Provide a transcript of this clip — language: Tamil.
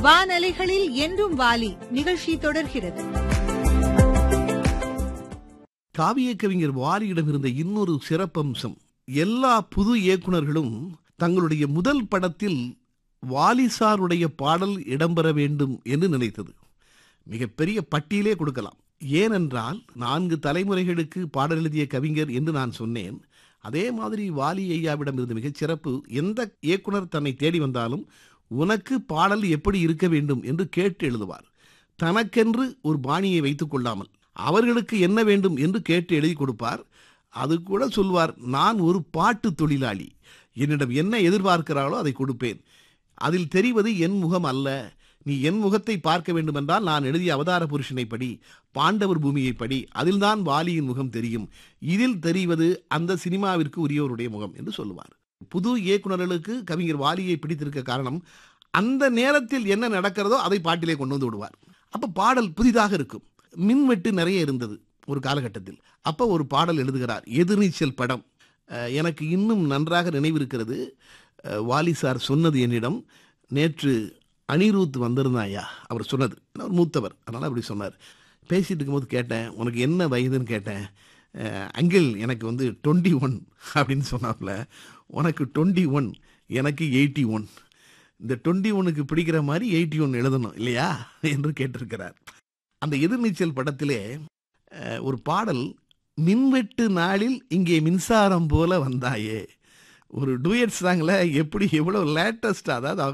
வானலைகளில் என்றும் வாலி நிகழ்ச்சி தொடர்கிறது காவிய கவிஞர் வாலியிடம் இருந்த இன்னொரு சிறப்பம்சம் எல்லா புது இயக்குனர்களும் தங்களுடைய முதல் படத்தில் வாலிசாருடைய பாடல் இடம்பெற வேண்டும் என்று நினைத்தது மிகப்பெரிய பட்டியலே கொடுக்கலாம் ஏனென்றால் நான்கு தலைமுறைகளுக்கு பாடல் எழுதிய கவிஞர் என்று நான் சொன்னேன் அதே மாதிரி வாலி ஐயாவிடம் இருந்த மிகச் சிறப்பு எந்த இயக்குனர் தன்னை தேடி வந்தாலும் உனக்கு பாடல் எப்படி இருக்க வேண்டும் என்று கேட்டு எழுதுவார் தனக்கென்று ஒரு பாணியை வைத்துக் கொள்ளாமல் அவர்களுக்கு என்ன வேண்டும் என்று கேட்டு எழுதி கொடுப்பார் அது கூட சொல்வார் நான் ஒரு பாட்டு தொழிலாளி என்னிடம் என்ன எதிர்பார்க்கிறாளோ அதை கொடுப்பேன் அதில் தெரிவது என் முகம் அல்ல நீ என் முகத்தை பார்க்க வேண்டுமென்றால் நான் எழுதிய அவதார புருஷனை படி பாண்டவர் பூமியை படி அதில்தான் வாலியின் முகம் தெரியும் இதில் தெரிவது அந்த சினிமாவிற்கு உரியவருடைய முகம் என்று சொல்லுவார் புது இயக்குனர்களுக்கு கவிஞர் வாலியை பிடித்திருக்க காரணம் அந்த நேரத்தில் என்ன நடக்கிறதோ அதை பாட்டிலே கொண்டு வந்து விடுவார் அப்போ பாடல் புதிதாக இருக்கும் மின்வெட்டு நிறைய இருந்தது ஒரு காலகட்டத்தில் அப்போ ஒரு பாடல் எழுதுகிறார் எதிர்நீச்சல் படம் அஹ், எனக்கு இன்னும் நன்றாக நினைவிருக்கிறது அஹ், வாலி சார் சொன்னது என்னிடம் நேற்று அனிருத் வந்திருந்தாயா அவர் சொன்னது அவர் மூத்தவர் அதனால் அப்படி சொன்னார் பேசிட்டு இருக்கும்போது கேட்டேன் உனக்கு என்ன வயதுன்னு கேட்டேன் அஹ், அங்கிள் எனக்கு வந்து டுவெண்ட்டி ஒன் அப்படின்னு சொன்னாப்புல உனக்கு டுவெண்ட்டி ஒன் எனக்கு எயிட்டி ஒன் இந்த டுவெண்ட்டி ஒனுக்கு பிடிக்கிற மாதிரி எயிட்டி ஒன் எழுதணும் இல்லையா என்று கேட்டிருக்கிறார் அந்த எதிர்நீச்சல் படத்திலே அஹ், ஒரு பாடல் மின்வெட்டு நாளில் இங்கே மின்சாரம் போல வந்தாயே ஒரு டூயட் சாங்கில் எப்படி எவ்வளோ லேட்டஸ்ட் அதாவது